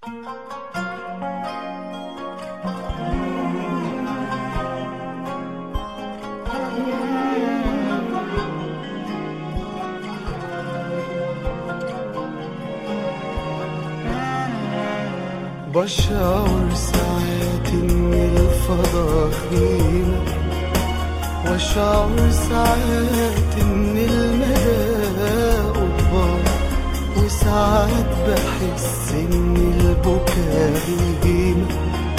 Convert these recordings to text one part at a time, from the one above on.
بشعر ساعات ان الفضا فينا واشعر ساعات ان المدى قضبان وساعات بحس ان البكاء يجينا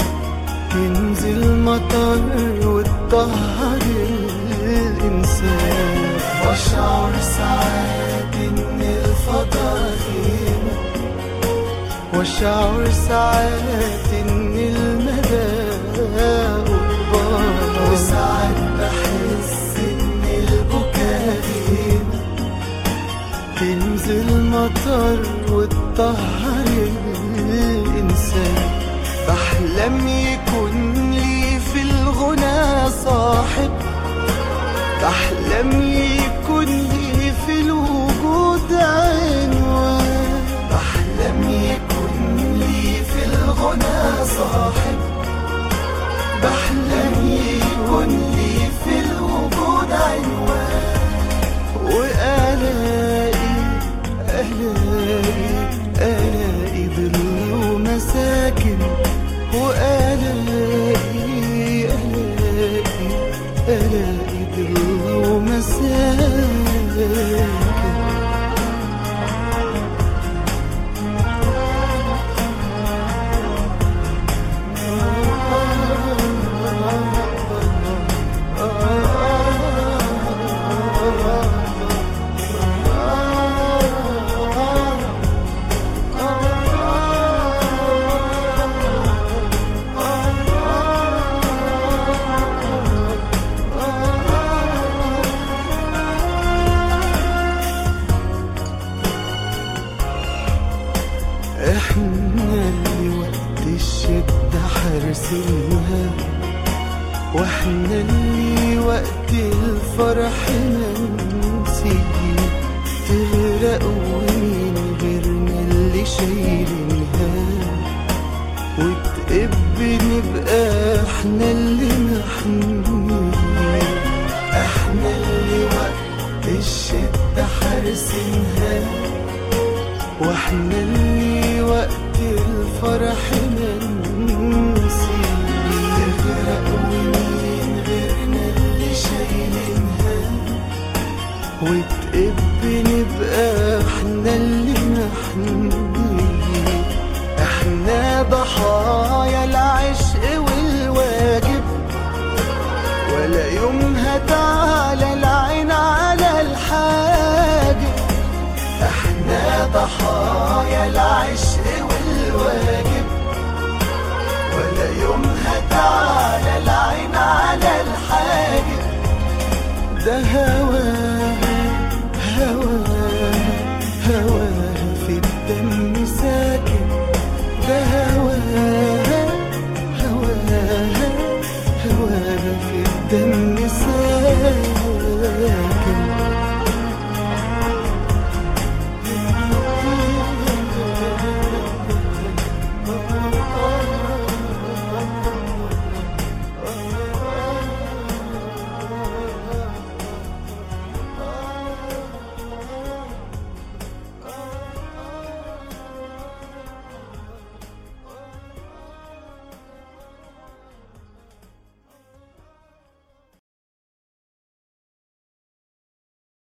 ينزل مطر وتطهر الانسان بشعر ساعات ان الفضا فينا واشعر ساعات ان المدى قربان وساعات بحس ان البكاء هنا تنزل مطر وتطهر الانسان بحلم يكون لي في الغنى صاحب بحلم يكون لي في الوجود عنوان بحلم يكون لي في الغنى صاحب بحلم يكون لي في الوجود عنوان وألاقي ألاقي ألاقي ظل ومساكن وألاقي ألاقي ألاقي ظل ومساكن احنا اللي وقت الشدة حارسينها واحنا اللي وقت الفرح ننسي تغرق ومين غيرنا اللي شايلينها وتقب نبقى احنا اللي محميين احنا اللي وقت الشدة حارسينها واحنا اللي وقت الفرح ننسي تغرق ومين غيرنا اللي شايلينها وتقب نبقى احنا اللي محميين احنا ضحايا العشق والواجب ولا يوم هتعالى العين على الحاجب احنا ضحايا العشق والواجب ولا يوم هتعالى العين على الحاجب ده هواك